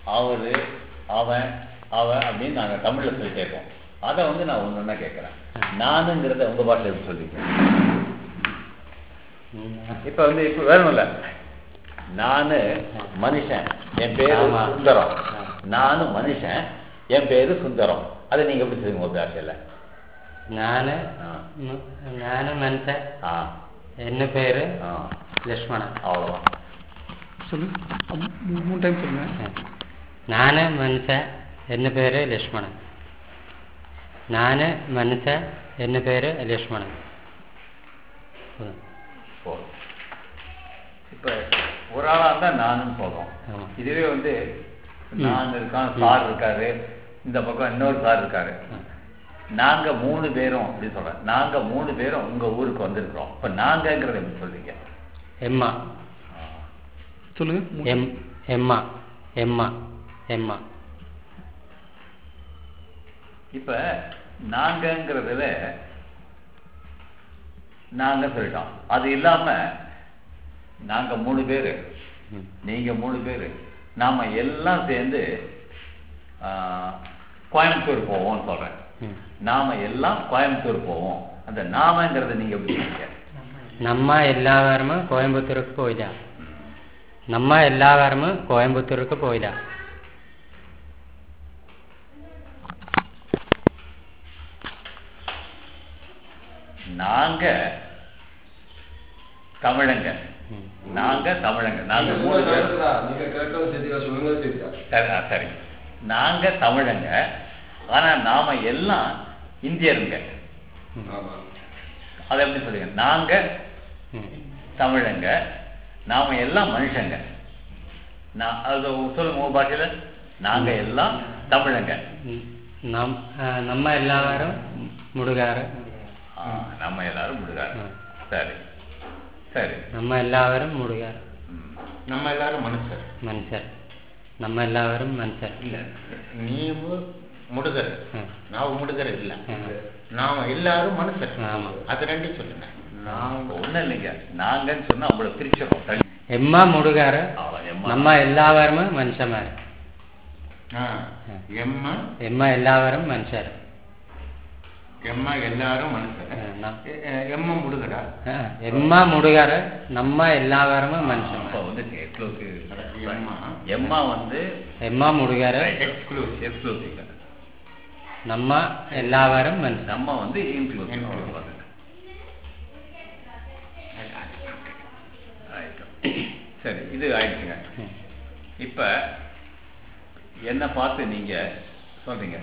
அவரு அவன் அவன் அப்படின்னு நாங்க தமிழ்ல சொல்லிட்டே இருக்கோம் அதை வந்து நான் ஒன்று ஒன்றா கேட்குறேன் நானுங்கிறத உங்க பாட்டில் எப்படி சொல்றீங்க இப்ப வந்து இப்ப வேணும் இல்ல நானு மனுஷன் என் பேரு ஆமா. சுந்தரம் ஆ. நானு மனுஷன் என் பேரு சுந்தரம் அதை நீங்க எப்படி சொல்லுங்க உங்க பாஷையில ഞാന് ஆ. മ- ഞാന് മനുഷ്യൻ ஆ എന്റെ പേര് ஆ ലക്ഷ്മണൻ அவ்வளவுதான் சொல்லு அம், மூ- மூணு டைம் சொல்லுங்க ഞാന് മനുഷ്യൻ എന്റെ പേര് ലക്ഷ്മണൻ ഞാന് മനുഷ്യൻ എന്റെ പേര് ലക്ഷ്മണൻ ഉം. போதும் இப்ப ஒரு ஆளா இருந்தா நானுன்னு சொல்றோம் ஆமா. இதுவே வந்து நான் இருக்கான் சார் இருக்காரு இந்த பக்கம் இன்னொரு சார் இருக்காரு நாங்க மூணு பேரும் அப்படி சொல்றேன் நாங்க மூணு பேரும் உங்க ஊருக்கு வந்திருக்கிறோம் இப்ப நாங்கங்கிறத எப்படி சொல்றீங்க എമ്മ சொல்லுங்க மூ- എം എമ്മ എമ്മ എമ്മ இப்ப நாங்கங்கிறதுல நாங்க சொல்லிட்டோம் அது இல்லாம நாங்க மூணு பேரு ഉം. நீங்க மூணு பேரு நாம எல்லாம் சேர்ந்து ஆ, கோயம்புத்தூர் போவோம்னு சொல்றேன் ഉം. நாம எல்லாம் கோயம்புத்தூர் போவோம் அந்த நாமங்கிறத நீங்க எப்படி சொல்றீங்க നമ്മ എല്ലാവരും കോയമ്പത്തൂർക്ക് പോയില്ല നമ്മ എല്ലാവരും കോയമ്പത്തൂർക്ക് പോയില്ല நாங்க தமிழங்க ഉം. நாங்க தமிழங்க நாங்க மூணு பேர் நீங்க கேட்டோம் சரியா சொல்லுங்க சரியா சரி ஆ, சரி நாங்க தமிழங்க ஆனா நாம எல்லாம் இந்தியருங்க ஆமா அதை எப்படி சொல்லுங்க நாங்க ഉം. தமிழங்க நாம எல்லாம் மனுஷங்க நான் அது சொல்லுங்க உங்க பாஷையில நாங்க எல்லாம் தமிழங்க ഉം. നം- ആ, നമ്മ എല്ലാവരും മുടുകാറ് ஆ, நம்ம எல்லாரும் முடுகாரு ம். சரி சரி നമ്മ എല്ലാവരും മുടുകാറ് ம். நம்ம எல்லாரும் மனுஷர் മനുഷ്യർ നമ്മ എല്ലാവരും മനുഷ്യർ இல்ல நீவு முடுகர் ம். நான் முடுகர் இல்ல ம். நாம எல்லாரும் மனுஷர் ஆமா. அது ரெண்டும் சொல்லுங்க நாங்க ஒண்ணும் இல்லைங்க நாங்கன்னு சொன்னா அவங்கள பிரிச்சிடும் தனி എമ്മ മുടുകാറ് அவன் எம்மா. നമ്മ എല്ലാവരും മനുഷ്യന്മാർ ஆ. எம்ம എമ്മ എല്ലാവരും മനുഷ്യർ எம்ம எல்லாரும் மனுஷர் ஆ, நான். எ- எ- எம்ம முடுகரா ആ, എമ്മ മുടുകാറ് നമ്മ എല്ലാവരും அப்ப മനുഷ്യന്മാർ வந்து எக்ஸ்க்ளூசிவ் எம்மா. எம்மா வந்து എമ്മ മുടുകാറ് எக்ஸ்க்ளூசிவ் எக்ஸ்க்ளூசிவ் നമ്മ എല്ലാവരും മനുഷ്യർ நம்ம வந்து இன்க்ளூசிவ் Inclusive. சரி இது ஆயிடுச்சுங்க இப்ப என்ன பார்த்து நீங்க சொல்றீங்க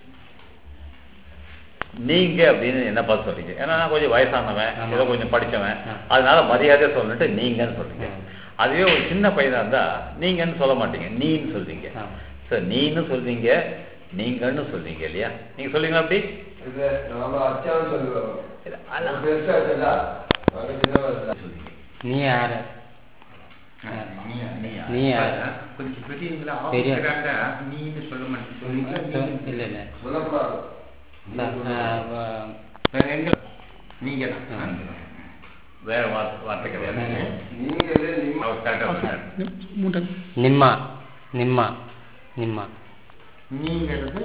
நீங்க அப்படின்னு என்ன பார்த்து சொல்றீங்க ஏன்னா நான் கொஞ்சம் வயசானவன் ஆமா. ஏதோ கொஞ்சம் படிச்சவன் ஆ. அதனால மரியாதையா சொல்லிட்டு நீங்கன்னு சொல்றீங்க ஆ. அதுவே ஒரு சின்ன பையனா இருந்தா நீங்கன்னு சொல்ல மாட்டீங்க நீன்னு சொல்றீங்க ஆமா. சார் நீன்னு சொல்றீங்க நீங்கன்னு சொல்றீங்க இல்லையா நீங்க சொல்றீங்களா அப்படி இது நாம அச்சான்னு சொல்லுவோம் இல்ல, அதான். பெருசா இருக்குல்ல நாங்க சின்னவா இல்ல சொல்றீங்க നീ ആര് நீயா? நீயா? நீ யாரு? கொஞ்சம் பெரியவங்களா பெரிய- ஆஃபீஸராண்டா நீன்னு சொல்ல மாட்டேன் சொல்லுவீங்களா நீங்க? ഇല്ല ഇല്ല சொல்லக்கூடாது வேற எங்க நீங்க ஆ. தான் வேற வார்த்தை வார்த்தை கிடையாது நீங்க இல்ல, நீங்க அவர் correct ஆ சொன்னாரு. நிம்- மூணு டைம் നിമ്മ നിമ്മ നിമ്മ நீங்கிறது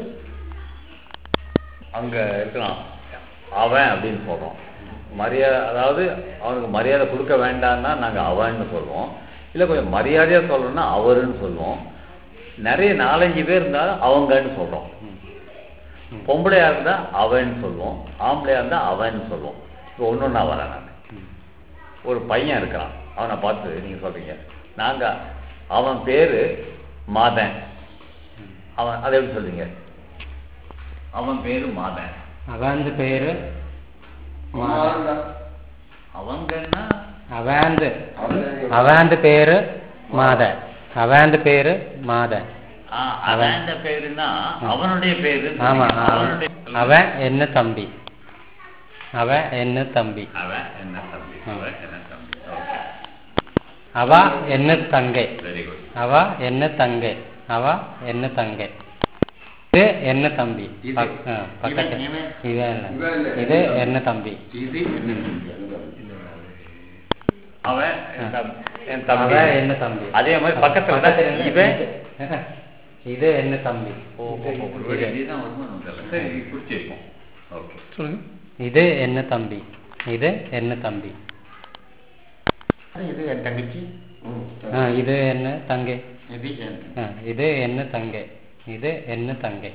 அங்க இருக்கலாம் அவன் அப்படின்னு சொல்றோம் மரியாதை அதாவது அவனுக்கு மரியாதை கொடுக்க வேண்டாம்னா நாங்க அவன்னு சொல்லுவோம் இல்ல கொஞ்சம் மரியாதையா சொல்லணும்னா அவருன்னு சொல்லுவோம் நிறைய நாலஞ்சு பேர் இருந்தாலும் அவங்கன்னு சொல்றோம் பொம்பளையா இருந்தா அவன்னு சொல்லுவோம் ஆம்பளையா இருந்தா அவன்னு சொல்லுவோம் இப்போ ஒன்று ஒன்றா வரேன் நான் ஒரு பையன் இருக்கிறான் அவனை பார்த்து நீங்க சொல்றீங்க நாங்க அவன் பேரு மாதன் அவன் அதை எப்படி சொல்றீங்க அவன் பேரு மாதன் അവന്റെ പേര് குமாரன் அவங்கன்னா അവന്റെ அவன் അവന്റെ പേര് മാതൻ അവന്റെ പേര് മാതൻ ஆ, அவன் பேருன்னா அவனுடைய பேரு ஆமா அவனுடைய അവൻ എന്നെ തമ്പി അവൻ എന്നെ തമ്പി அவன் என்ன தம்பி அவன் என்ன தம்பி ஓகே അവ എന്നെ തങ്കை வெரி குட் അവ എന്നെ തങ്കை അവ എന്നെ തങ്കை ഇത് എന്നെ തമ്പി ഇത് പ- ആ, പക്കത്ത് ഇവൻ, ഇവൻ. ഇതല്ല ഇവൻ. ഇത് എന്നെ തമ്പി இது என்ன அவன் என் தம்பி- என் അവ தம்பி എന്നെ തമ്പി அதே மாதிரி பக்கத்துல தான் இவன் இது என்ன தம்பி ஓ ஓ, ஓ, ஒரு வேளை இதுதான் வருமானம் தெரியல சரி குறிச்சு வைப்போம் ஓகே சொல்லுங்க இது என்ன தம்பி இது என்ன தம்பி இது என் தங்கச்சி ம். ஆ, இது என்ன தங்கை இது என் ஆ, இது என்ன தங்கை இது என்ன தங்கை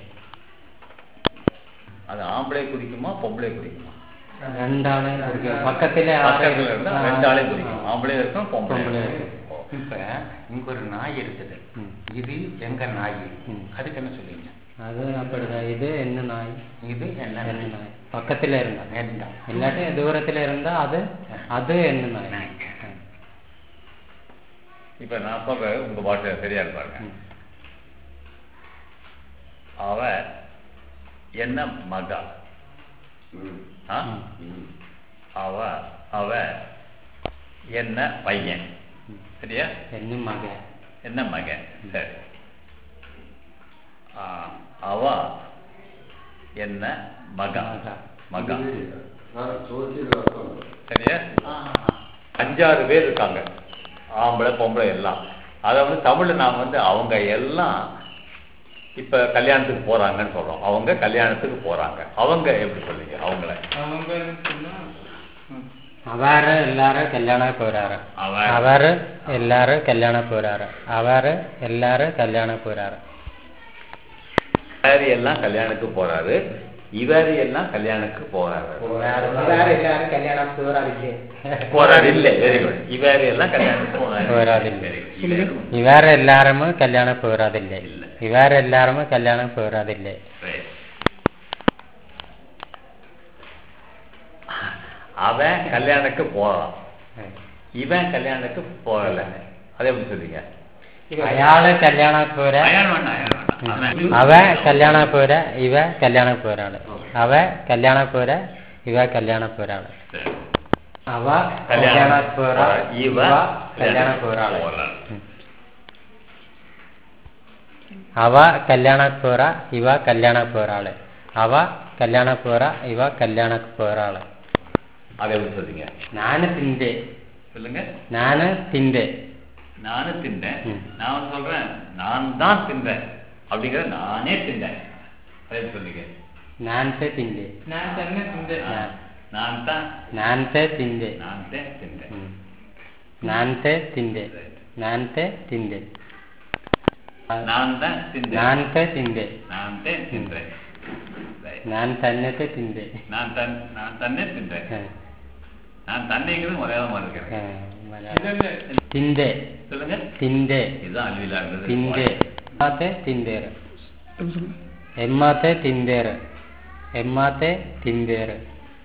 அது ஆம்பளை குடிக்குமா பொம்பளை குடிக்குமா ரெண்டாளையும் குறிக்கும் பக்கத்திலே ஆறு பக்கத்துல இருந்தா ஆ, ரெண்டு ஆளையும் குடிக்கும் ஆம்பளையும் இருக்கும் பொம்பளை பொம்பளை இருக்கும் இப்ப இங்க ஒரு நாய் இருக்குது ம். இது எங்க நாய் ம். அதுக்கு என்ன சொல்லுவீங்க அது அப்படிதான் இது என்ன நாய் இது என்ன என்ன நாய் நாய் பக்கத்துல இருந்தா வேண்டாம் இல்லாட்டி தூரத்துல இருந்தா அது அது என்ன நாய் நாய். ஆ. இப்ப நான் சொல்றேன் உங்க பாஷை சரியா இருப்பாங்க ம். அவ என்ன மகா ம். ஆ? ம். ம். அவ அவ என்ன பையன் ம். சரியா என்ன மகன் என்ன மகன் சரி ஆ, அவ என்ன மகா மகா. மகா நான் ചോദിച്ചതിൽ അർത്ഥം சரியா அஞ்சாறு பேர் இருக்காங்க ஆம்பளை பொம்பளை எல்லாம் அதை வந்து தமிழ்ல நாம் வந்து அவங்க எல்லாம் இப்ப கல்யாணத்துக்கு போறாங்கன்னு சொல்றோம் அவங்க கல்யாணத்துக்கு போறாங்க அவங்க எப்படி சொல்றீங்க அவங்கள அவரு எல்லாரும் கல்யாணம் போறாரு அவ- அவரு எல்லாரும் கல்யாணம் போறாரு அவரு எல்லாரும் கல்யாணம் போறாரு இவர் எல்லாம் கல்யாணத்துக்கு போறாரு இவர் எல்லாம் கல்யாணத்துக்கு போறாரு எல்லாரும் கல்யாணம் போறாரு போறாரு இல்ல வெரி குட் இவர் எல்லாம் கல்யாணத்துக்கு போறாரு போறாதில்லை. Very good. இவர் இவர் எல்லாரும் கல்யாணம் போறதில்லை இல்ல. இவர் எல்லாரும் கல்யாணம் போறதில்லை Right. அவன் கல்யாணத்துக்கு போறான் இவன் கல்யாணத்துக்கு போகல அதை எப்படி சொல்றீங்க அயாளு கல்யாணம் போற அயாள் வேண்டாம், அயாள் வேண்டாம். அவன் அவ கல்யாணம் போற இவ கல்யாணம் போறாள் அவ கல்யாணம் போற இவ கல்யாணம் போறாள் சரி. அவ கல்யாணம் போறா இவ இவ கல்யாணம் போறாள் போறாள். அவ கல்யாணம் போறா இவ கல்யாணம் போறாள் அவ கல்யாணம் போறா இவ கல்யாணம் போறாள் அதை எப்படி சொல்றீங்க நானு திண்டே சொல்லுங்க நானு திண்டே நானும் தின்றேன் ம். நான் வந்து சொல்றேன் நான் தான் தின்றேன் அப்படிங்கிற நானே தின்றேன் அதை எப்படி சொல்றீங்க நான்தே திண்டே நான் நான் தான் நான்தே திண்டே நான் தான் தின்றேன் ம். நான்தே திண்டே நான்தே திண்டே நான் தான் தின்றேன் நான்தே திண்டே நான் தான் தின்றேன் Right. நான் தன்னத்தை திண்டே நான் தன் நான் தன்னே தின்றேன் ஆ, நான் தன்னைங்கிறது மலையாளமா ஆ, இருக்கிறேன் மலையாளம். திண்டே சொல்லுங்க திண்டே இதுதான் அழிவிலா இருந்தது திண்டே எம்மாத்தே திண்டேரு எப்படி சொல்லுங்க எம்மாத்தே திண்டேரு எம்மாத்தே திண்டேரு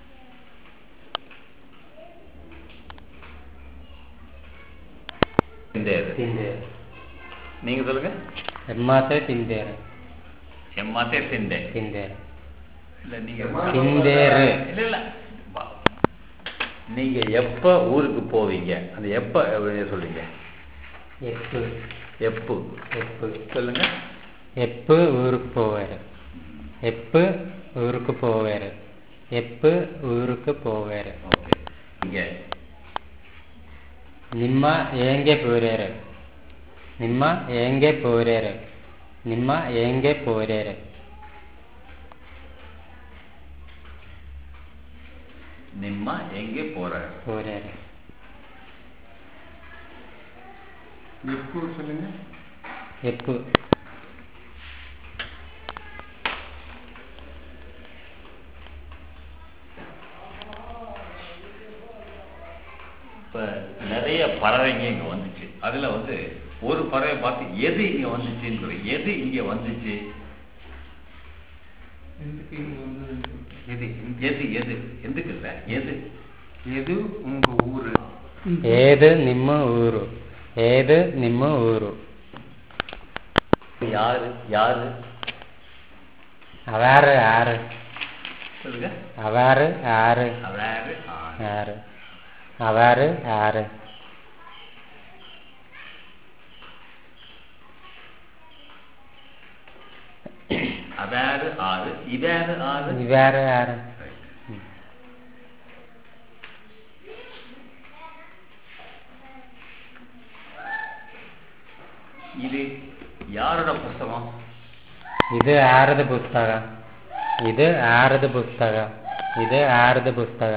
திண்டேரு திண்டேரு நீங்க சொல்லுங்க எம்மாத்தே திண்டேரு எம்மாத்தே திண்டே திண்டேரு இல்ல நீங்க திண்டேரு இல்ல இல்ல வா. நீங்க எப்ப ஊருக்கு போவீங்க அந்த எப்ப எப்படி சொல்றீங்க எப்பு எப்போ எப்பு சொல்லுங்க எப்பு ஊருக்கு போவாரு எப்பு ஊருக்கு போவாரு எப்பு ஊருக்கு போவாரு ஓகே இங்க ನಿಮ್ಮ ಹೆಂಗೆ ಪೋರ್ಯಾರ ನಿಮ್ಮ ಹೆಂಗೆ ಪೋರ್ಯಾರ ನಿಮ್ಮ ಹೆಂಗೆ ಪೋರ್ಯಾರ ನಿಮ್ಮ எங்கே போறாரு ಪೋರ್ಯಾರ எப்போ சொல்லுங்க ಎಪ್ಪು இப்ப நிறைய பறவைங்க இங்க வந்துச்சு அதுல வந்து ஒரு பறவை பார்த்து எது இங்க வந்துச்சுன்னு சொல்லி எது இங்க வந்துச்சு எது எது எது எதுக்கு இல்ல எது எது உங்க ஊரு ಏದು ನಿಮ್ಮ ಊರು ಏದು ನಿಮ್ಮ ಊರು யாரு யாரு ಅವಾರು ಯಾರು சொல்லுங்க ಅವಾರು ಯಾರು அதாவது ஆ, ಯಾರು ಅವಾರು ಯಾರು அதாவது ஆறு இதாரு ஆறு ಇವ್ಯಾರು ಯಾರು இது யாரோட புஸ்தகம் ಇದು ಯಾರದ ಪುಸ್ತಕ ಇದು ಯಾರದ ಪುಸ್ತಕ ಇದು ಯಾರದ ಪುಸ್ತಕ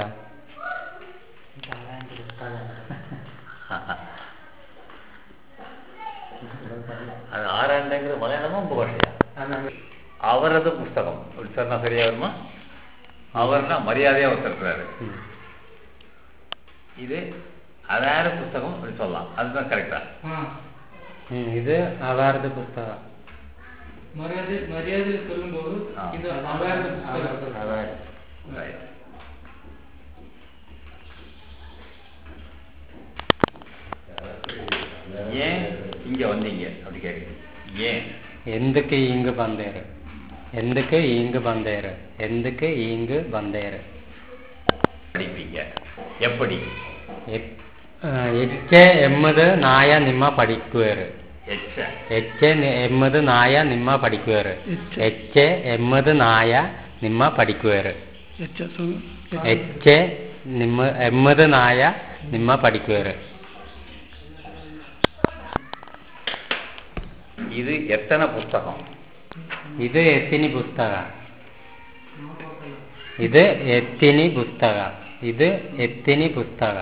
அது ஆறாண்டுங்கிற மலையாளமா உங்க பாஷையா அவரது புஸ்தகம் அப்படி சொன்னா சரியா வருமா அவர்னா மரியாதையா ஒருத்தர் இருக்கிறாரு இது அதார புஸ்தகம் அப்படி சொல்லலாம் அதுதான் கரெக்டா ಹ್ಮ್, ಇದು ಅವರದ ಪುಸ್ತಕ மரியாதை மரியாதை சொல்லும்போது ஆ. இது அவார்டு புஸ்தகம் Right. ஏன் இங்க வந்தீங்க அப்படி கேக்குறீங்க ஏன் ಎಂದಕ್ಕೆ ಹಿಂಗ್ ಬಂದೇರು ಎಂದಕ್ಕೆ ಹಿಂಗ್ ಬಂದೇರು ಎಂದಕ್ಕೆ ಹಿಂಗ್ ಬಂದೇರು படிப்பீங்க எப்படி ಎಪ್- ಆ, ಎಚ್ಚೆ ಎಂಬುದು ನಾಯ ನಿಮ್ಮ ಪಡಿಕುವರು எச்ச ಎಚ್ಚೆ ನಿ- ಎಂಬುದು ನಾಯ ನಿಮ್ಮ ಪಡಿಕುವರು ಎಚ್ಚೆ. ಎಚ್ಚೆ ಎಂಬುದು ನಾಯ ನಿಮ್ಮ ಪಡಿಕುವರು எச்சா சொல்லுங்க ಎಚ್ಚೆ ನಿಮ್ಮ ಎಂಬುದು ನಾಯ ನಿಮ್ಮ ಪಡಿಕುವರು இது எத்தனை புஸ்தகம் ಇದು ಎತ್ತಿನಿ ಪುಸ್ತಕ ಇದು ಎತ್ತಿನಿ ಪುಸ್ತಕ ಇದು ಎತ್ತಿನಿ ಪುಸ್ತಕ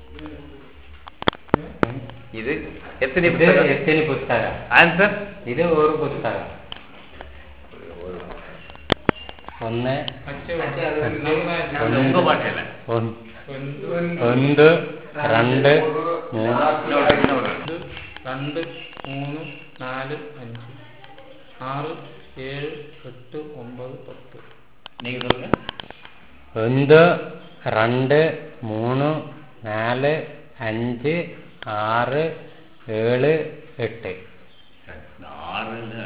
இது எத்தனை ಇದು புத்தகம் ಎತ್ತಿನಿ ಪುಸ್ತಕ ஆன்சர் ಇದು ஒரு ಪುಸ್ತಕ ഒന്ന് உங்க பாஷையில ஒன்- ಒಂದು രണ്ട് മൂന്ന് இன்னொரு இன்னொரு രണ്ട് മൂന്ന് നാല് അഞ്ച് ആറ് ഏഴ് എട്ട് ഒമ്പത് പത്ത് நீங்க சொல்லுங்க ಒಂದು രണ്ട് മൂന്ന് നാല് അഞ്ച് ആറ് ഏഴ് എട്ട് ஆறுன்னு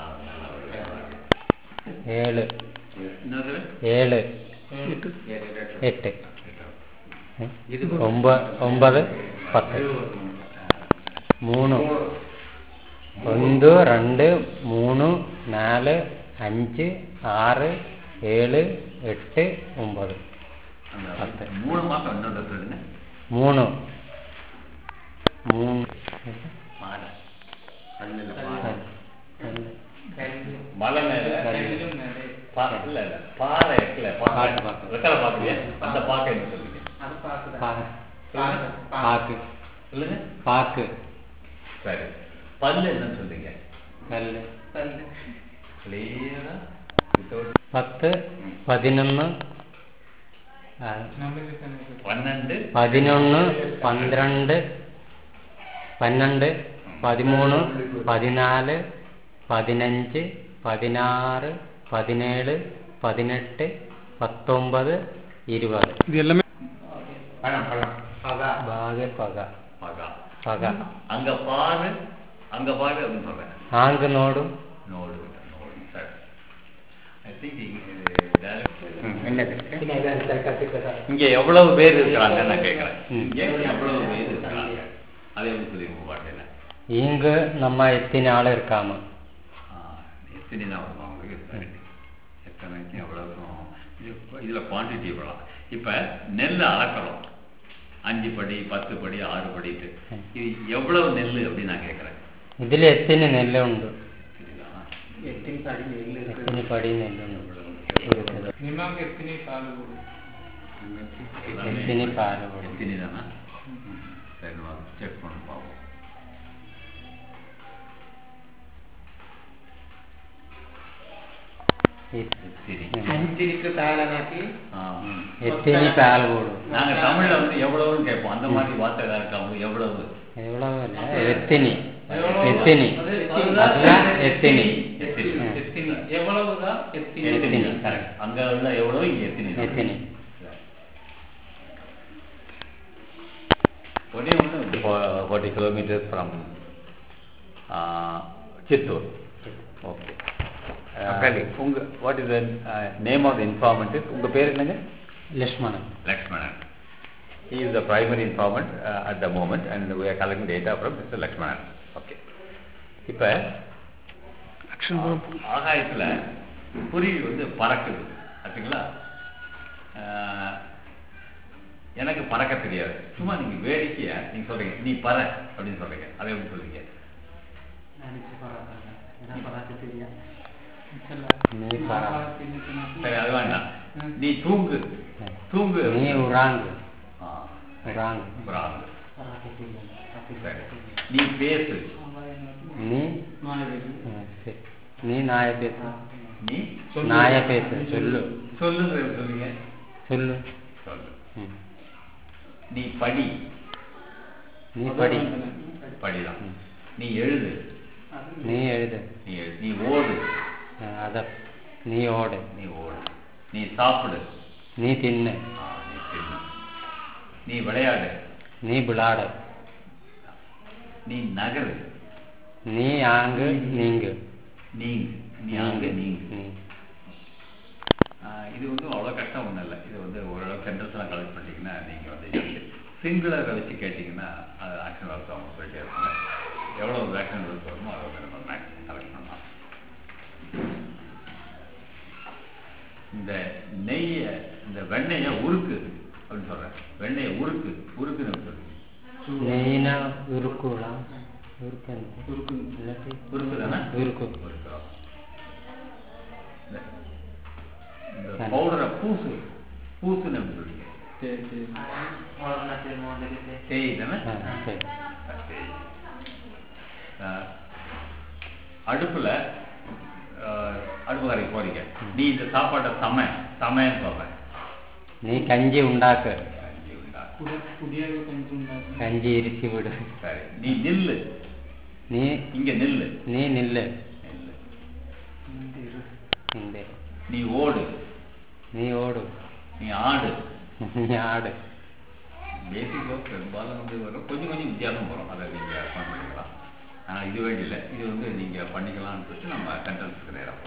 ഏഴ് இன்னொரு ഏഴ് എട്ട് ഒമ്പ ഒമ്പത് പത്ത് മൂന്ന് ಒಂದು രണ്ട് മൂന്ന് നാല് അഞ്ച് ആറ് ഏഴ് എട്ട് ഒമ്പത് அந்த மூணு மாசம் இன்னொன்று சொல்லுங்க മൂന്ന് മൂന്ന് மாலை மலை மேல பா- இல்ல இல்ல பாறை இருக்குல்ல பாறை வெத்தலை பாக்குறியா அந்த பாக்கை என்ன சொல்லுங்க പാക്ക് சொல்லுங்க പാക്ക് சரி பல்லு என்ன சொல்றீங்க കല്ല് கிளியரா வித்தவுட் പത്ത് പതിനൊന്ന് ആ, பன்னெண்டு പതിനൊന്ന് പന്ത്രണ്ട് പന്ത്രണ്ട് പതിമൂന്ന് പതിനാല് പതിനഞ്ച് പതിനാറ് പതിനേഴ് പതിനെട്ട് പത്തൊമ്പത് ഇരുപത് இது எல்லாமே பழம் பழம் ഭാഗ പക மகா പക அங்க பாரு அங்க பாரு அப்படின்னு சொல்றேன் ആങ്ക് നോടും நோடு நோடு சரி ஐ திங்க் இங்க எவ்வளவு பேர் இருக்கிறாங்க நான் கேட்கறேன் ம். இங்க எவ்வளவு பேர் இருக்கிறாங்க அதை எப்படி சொல்லிருக்க பாட்டேன் ഈങ്ക് നമ്മ എത്തിന് ആള് ഇരിക്കാമ எத்தனை தான் வரும் அவங்களுக்கு சரி எத்தனைக்கும் எவ்வளவுக்கும் இது- இதுல குவான்டிட்டி எவ்வளோ இப்ப நெல் அளக்கிறோம் அஞ்சு படி பத்து படி ஆறு படிட்டு இது எவ்வளவு நெல் அப்படின்னு நான் கேட்கறேன் ഇതിൽ എത്തിന് നെല്ലുണ്ട് சரிங்களா എത്തിന് പടി നെല്ലുണ്ട് നിമാക്ക് എത്തിനി പാല് കൂടും എത്തിന് പാല് കൊടുക്കും எத்தனை தானே சரி செக் பண்ணி பார்ப்போம் சரி அஞ்சிற்கு தாளனாக்கி ஆ. എത്തിന് പാല് കൂടും நாங்க தமிழ்ல வந்து எவ்வளவுன்னு கேட்போம் அந்த மாதிரி வார்த்தை ஏதாவது இருக்கா உங்களுக்கு எவ்வளவு എവ്വളവല്ല എത്തിന് എത്തിന് അല്ല എത്തിന് எத்தனை എത്തിനി എവ്വളവുതാ എത്തിനി எத்தனை எத்தனை. correct. அங்க உள்ள எவ்வளவு இங்க எத்தனை എത്തിന് ஒரே ஒன்று forty kilometres from Chittoor okay உங்க what is the name of the informant உங்க பேர் என்னங்க Lakshmanan Lakshmanan. He is the primary informant uh, at the moment and we are collecting data from Mr. Lakshmanan. Okay. இப்போ அக்ஷன் ஆகாயத்துல குருவி வந்து பறக்குது பார்த்தீங்களா ஆஹ், எனக்கு பறக்க தெரியாது சும்மா நீங்க வேடிக்கையா நீங்க சொல்றீங்க நீ பற அப்படின்னு சொல்றீங்க அதை எப்படி சொல்றீங்க நீ பரா சரி அது வேண்டாம் நீ தூங்கு தூங்கு நீ உராங்கு ஆ, உராங்கு பிராகு. சரி நீ பேசு நீ ஆ, சரி. நீ நாய பேசு நீ நாய பேசு சொல்லு சொல்லுங்க சொல்லுங்க சொல்லு சொல்லு ம். நீ படி நீ படி படிதான் நீ எழுது நீ எழுது நீ எழுது நீ ஓடு ஆ, அத நீ ஓடு நீ ஓடு நீ சாப்பிடு நீ தின்னு ஆ, நீ தின்னு நீ விளையாடு நீ விளாடு நீ நகரு நீ ஆங்கு நீங்கு நீங்கு நீ அங்க நீங்கு ம். ஆ, இது வந்து அவ்வளோ கஷ்டம் ஒன்றும் இல்லை இது வந்து ஓரளவு சென்டென்ஸ்லாம் கலெக்ட் பண்ணிட்டீங்கன்னா நீங்கள் வந்து சிங்குலரை வச்சு கேட்டிங்கன்னா அது ஆக்ஷன் ஒர்க் அவங்க போயிட்டே இருப்பாங்க எவ்வளோ ஆக்ஷன் ஒர்க் வருமோ அதை வந்து நம்ம மேக்ஸிமம் கலெக்ட் பண்ணலாம் இந்த நெய்யை இந்த வெண்ணெயை உருக்கு அப்படின்னு சொல்கிறேன் வெண்ணெயை உருக்கு உருக்குன்னு சொல்லுங்க நெய்னா உருக்குடா உருக்கு இல்லாட்டி உருக்கு தானே உருக்கு உருக்குறோம் இந்த- இந்த பவுடரை பூசு பூசுன்னு எப்படி சொல்லுவீங்க தேய் தானே ஆ, சரி தேய். ஆ, அடுப்புல ஆ, அடுப்பு கரைக்கு போறீங்க நீ இந்த சாப்பாட்டை சம சமைன்னு சொல்றேன் நீ கஞ்சி உண்டாக்கு கஞ்சி உண்டா. குடியாக கொஞ்சம் உண்டாக்கும். கஞ்சி இரிசி விடு சரி நீ நில்லு நீ இங்க நில்லு நீ நில்லு நில்லு இந்த நீ ஓடு நீ ஓடு நீ ஆடு நீ ஆடு பேசிக்காக பெரும்பாலும் வந்து வரும் கொஞ்சம் கொஞ்சம் வித்தியாசம் வரும் அதை நீங்கள் பண்ணிக்கலாம் ஆனால் இது வேண்டியில்லை இது வந்து நீங்கள் பண்ணிக்கலாம்னு சொல்லிட்டு நம்ம சென்டென்ஸுக்கு நேரம்